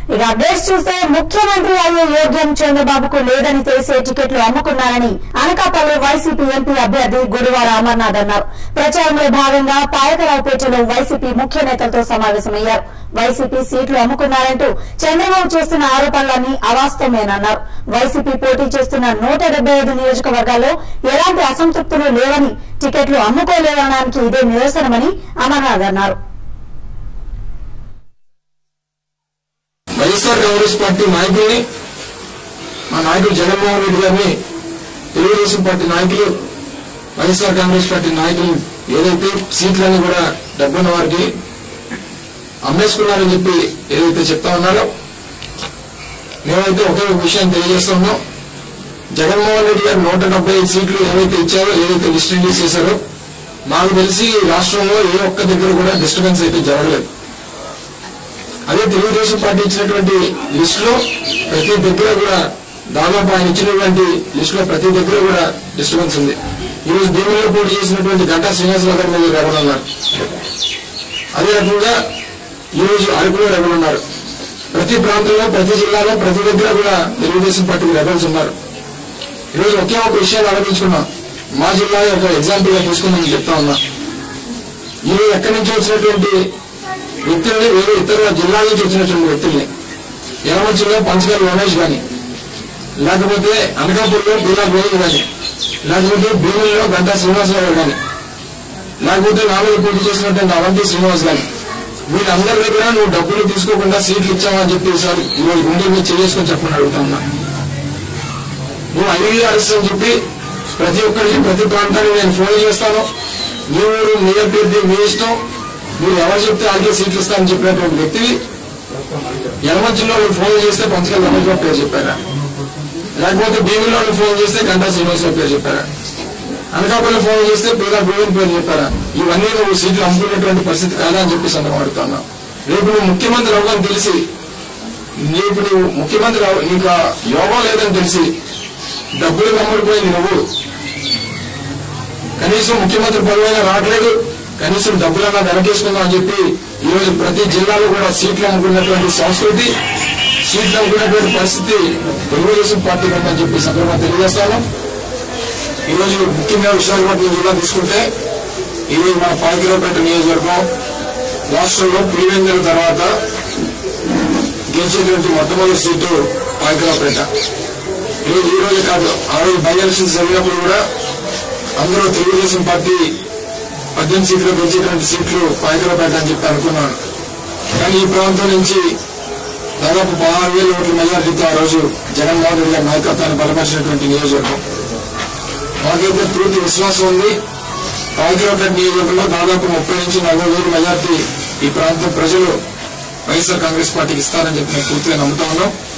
ఇక అప్డేట్స్ చూస్తే ముఖ్యమంత్రి అయ్యే యోగ్యం చంద్రబాబుకు లేదని తెలిసే టికెట్లు అమ్ముకున్నారని అనకాపల్లి వైసీపీ ఎంపీ అభ్యర్థి గుడివాడ అమర్నాథ్ అన్నారు ప్రచారంలో భాగంగా పాయకరావుపేటలో వైసీపీ ముఖ్య నేతలతో సమావేశమయ్యారు వైసీపీ సీట్లు అమ్ముకున్నారంటూ చంద్రబాబు చేస్తున్న ఆరోపణలన్నీ అవాస్తవమేనన్నారు వైసీపీ పోటీ చేస్తున్న నూట డెబ్బై ఐదు నియోజకవర్గాల్లో ఎలాంటి అసంతృప్తులు లేవని టికెట్లు అమ్ముకోలేవడానికి ఇదే నిదర్శనమని అమర్నాథ్ అన్నారు వైఎస్ఆర్ కాంగ్రెస్ పార్టీ నాయకుల్ని మా నాయకుడు జగన్మోహన్ రెడ్డి గారిని తెలుగుదేశం పార్టీ నాయకులు వైఎస్ఆర్ కాంగ్రెస్ పార్టీ నాయకులు ఏదైతే సీట్లన్నీ కూడా డబ్బున్న వారికి అమ్మేసుకున్నారని చెప్పి ఏదైతే చెప్తా ఉన్నారో మేమైతే ఒకే ఒక విషయం తెలియజేస్తా ఉన్నాం జగన్మోహన్ రెడ్డి గారు నూట డెబ్బై ఐదు సీట్లు ఏవైతే ఇచ్చారో ఏదైతే లిస్ట్ రిలీజ్ చేశారో మాకు తెలిసి రాష్ట్రంలో ఏ ఒక్క దగ్గర కూడా డిస్టర్బెన్స్ అయితే జరగలేదు అదే తెలుగుదేశం పార్టీ ఇచ్చినటువంటి లిస్ట్ లో ప్రతి దగ్గర కూడా దాదాపు ఆయన ఇచ్చినటువంటి లిస్ట్ లో ప్రతి దగ్గర కూడా డిస్టర్బెన్స్ ఉంది ఈ రోజు భీములో పోటీ చేసినటువంటి గంటా శ్రీనివాసరావు గారి మీద రెబల్ ఉన్నారు అదే రకంగా ఈ రోజు అరకులో రెబల్ ఉన్నారు ప్రతి ప్రాంతంలో ప్రతి జిల్లాలో ప్రతి దగ్గర కూడా తెలుగుదేశం పార్టీకి రెబల్స్ ఉన్నారు ఈ రోజు ఒకే ఒక విషయాన్ని ఆలోచించుకున్నాం మా జిల్లా ఒక ఎగ్జాంపుల్ గా తీసుకుందని చెప్తా ఉన్నా ఈ రోజు ఎక్కడి నుంచి వచ్చినటువంటి వ్యక్తుల్ని వేరే ఇతర జిల్లాల నుంచి వచ్చినటువంటి వ్యక్తుల్ని యనమచ్చిలో పంచగల్ రమేష్ గాని లేకపోతే అనకాపూర్లో బీలా గోవింద్ గాని లేకపోతే భీముల్లో గంటా శ్రీనివాసరావు గాని లేకపోతే నాలుగు పోటీ చేసినటువంటి అవంతి శ్రీనివాస్ గాని వీళ్ళందరి దగ్గర నువ్వు డబ్బులు తీసుకోకుండా సీట్లు ఇచ్చావని చెప్పి సార్ ఈరోజు గుండె మీద చేసుకొని చెప్పమని అడుగుతా ఉన్నా నువ్వు ఐదు అరెస్ట్ చెప్పి ప్రతి ఒక్కరికి ప్రతి ప్రాంతానికి నేను ఫోన్ చేస్తాను మీ ఊరు మీ అభ్యర్థి మీ ఇష్టం మీరు ఎవరు చెప్తే అలాగే సీట్లు ఇస్తానని చెప్పినటువంటి వ్యక్తి యనమంచిలో నువ్వు ఫోన్ చేస్తే పంచకల్ రమేష్ బాబు పేరు చెప్పారా లేకపోతే భీమిలో నువ్వు ఫోన్ చేస్తే గంటా శ్రీనివాసరావు పేరు చెప్పారా అనకాపల్లి ఫోన్ చేస్తే పేద గోవింద్ పేరు చెప్పారా ఇవన్నీ నువ్వు సీట్లు అమ్ముకునేటువంటి పరిస్థితి కాదా అని చెప్పి సందర్భం అడుగుతున్నావు రేపు నువ్వు ముఖ్యమంత్రి అవ్వని తెలిసి నీకు నువ్వు ముఖ్యమంత్రి అవ- నీకు ఆ యోగం లేదని తెలిసి డబ్బులు కమ్ముడిపోయింది నువ్వు కనీసం ముఖ్యమంత్రి పదవైనా రావట్లేదు కనీసం డబ్బులన్నా వెనకేసుకుందాం అని చెప్పి ఈ రోజు ప్రతి జిల్లాలో కూడా సీట్లు అమ్ముకున్నటువంటి సంస్కృతి సీట్లు అమ్ముకున్నటువంటి పరిస్థితి తెలుగుదేశం పార్టీకి ఉందని చెప్పి ఈ సందర్భంగా తెలియజేస్తాను ఈ రోజు ముఖ్యంగా విశాఖపట్నం జిల్లా తీసుకుంటే ఈ రోజు మన పాకిరాపేట నియోజకవర్గం రాష్ట్రంలో పులివెందుల తర్వాత గెలిచేటువంటి మొట్టమొదటి సీటు పాకిరాపేట ఈ రోజు ఈ రోజు కాదు ఆ రోజు బై ఎలక్షన్స్ జరిగినప్పుడు కూడా అందరూ తెలుగుదేశం పార్టీ పద్దెనిమిది సీట్లు గెలిచేటువంటి సీట్లు పాయకరాపేట అని చెప్పి అనుకున్నాను కానీ ఈ ప్రాంతం నుంచి దాదాపు పదహారు వేల ఓట్ల మెజార్టీతో ఆ రోజు జగన్మోహన్ రెడ్డి గారి నాయకత్వాన్ని బలపరిచినటువంటి నియోజకవర్గం మాకైతే పూర్తి విశ్వాసం ఉంది పాయకరాపేట నియోజకవర్గంలో దాదాపు ముప్పై నుంచి నలభై వేల మెజార్టీ ఈ ప్రాంతం ప్రజలు వైఎస్ఆర్ కాంగ్రెస్ పార్టీకి ఇస్తారని చెప్పి మేము పూర్తిగా నమ్ముతా ఉన్నాం